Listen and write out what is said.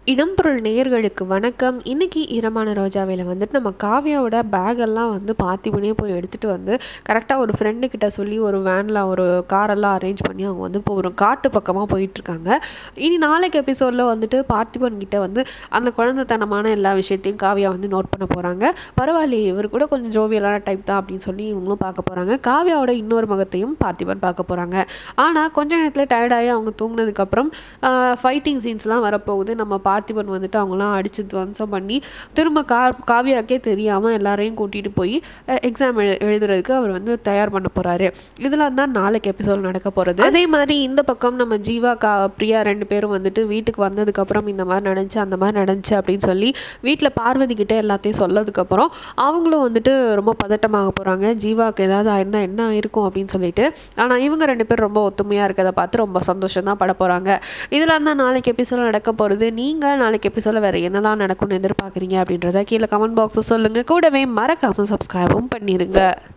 இடம்பொருள் நேயர்களுக்கு வணக்கம் இன்னைக்கு இரமான ரோஜாவையில் வந்துட்டு நம்ம காவ்யாவோட பேகெல்லாம் வந்து பார்த்திபனே போய் எடுத்துகிட்டு வந்து கரெக்டாக ஒரு ஃப்ரெண்டு கிட்ட சொல்லி ஒரு வேனில் ஒரு காரெல்லாம் அரேஞ்ச் பண்ணி அவங்க வந்து இப்போ ஒரு காட்டு பக்கமாக போயிட்டுருக்காங்க இனி நாளைக்கு எபிசோடில் வந்துட்டு பார்த்திபன் கிட்ட வந்து அந்த குழந்தைத்தனமான எல்லா விஷயத்தையும் காவ்யா வந்து நோட் பண்ண போகிறாங்க பரவாயில்லையே இவர் கூட கொஞ்சம் ஜோவியலான டைப் தான் அப்படின்னு சொல்லி இவங்களும் பார்க்க போகிறாங்க காவ்யாவோட இன்னொரு முகத்தையும் பார்த்திபன் பார்க்க போகிறாங்க ஆனால் கொஞ்ச நேரத்தில் டயர்டாகி அவங்க தூங்கினதுக்கப்புறம் ஃபைட்டிங் சீன்ஸ்லாம் வரப்போகுது நம்ம பார்த்திபன் வந்துட்டு அவங்களாம் அடித்து துவம்சம் பண்ணி திரும்ப கா காவியாக்கே தெரியாமல் எல்லாரையும் கூட்டிகிட்டு போய் எக்ஸாம் எழு எழுதுறதுக்கு அவர் வந்து தயார் பண்ண போகிறாரு இதெல்லாம் தான் நாளைக்கு எபிசோட் நடக்க போகிறது அதே மாதிரி இந்த பக்கம் நம்ம ஜீவா கா பிரியா ரெண்டு பேரும் வந்துட்டு வீட்டுக்கு வந்ததுக்கப்புறம் இந்த மாதிரி நடந்துச்சு அந்த மாதிரி நடந்துச்சு அப்படின்னு சொல்லி வீட்டில் பார்வதி கிட்ட எல்லாத்தையும் சொல்லதுக்கப்புறம் அவங்களும் வந்துட்டு ரொம்ப பதட்டமாக போகிறாங்க ஜீவாவுக்கு ஏதாவது ஆயிருந்தா என்ன இருக்கும் அப்படின்னு சொல்லிட்டு ஆனால் இவங்க ரெண்டு பேரும் ரொம்ப ஒத்துமையாக இருக்கிறத பார்த்து ரொம்ப சந்தோஷம் தான் பட போகிறாங்க இதெல்லாம் தான் நாளைக்கு எபிசோட் நடக்க போகிறது நீங்கள் நாளைக்கு எபிசோடில் வேறு என்னெல்லாம் நடக்கும்னு எதிர்பார்க்குறீங்க அப்படின்றத கீழே கமெண்ட் பாக்ஸில் சொல்லுங்கள் கூடவே மறக்காமல் சப்ஸ்கிரைபும் பண்ணிடுங்க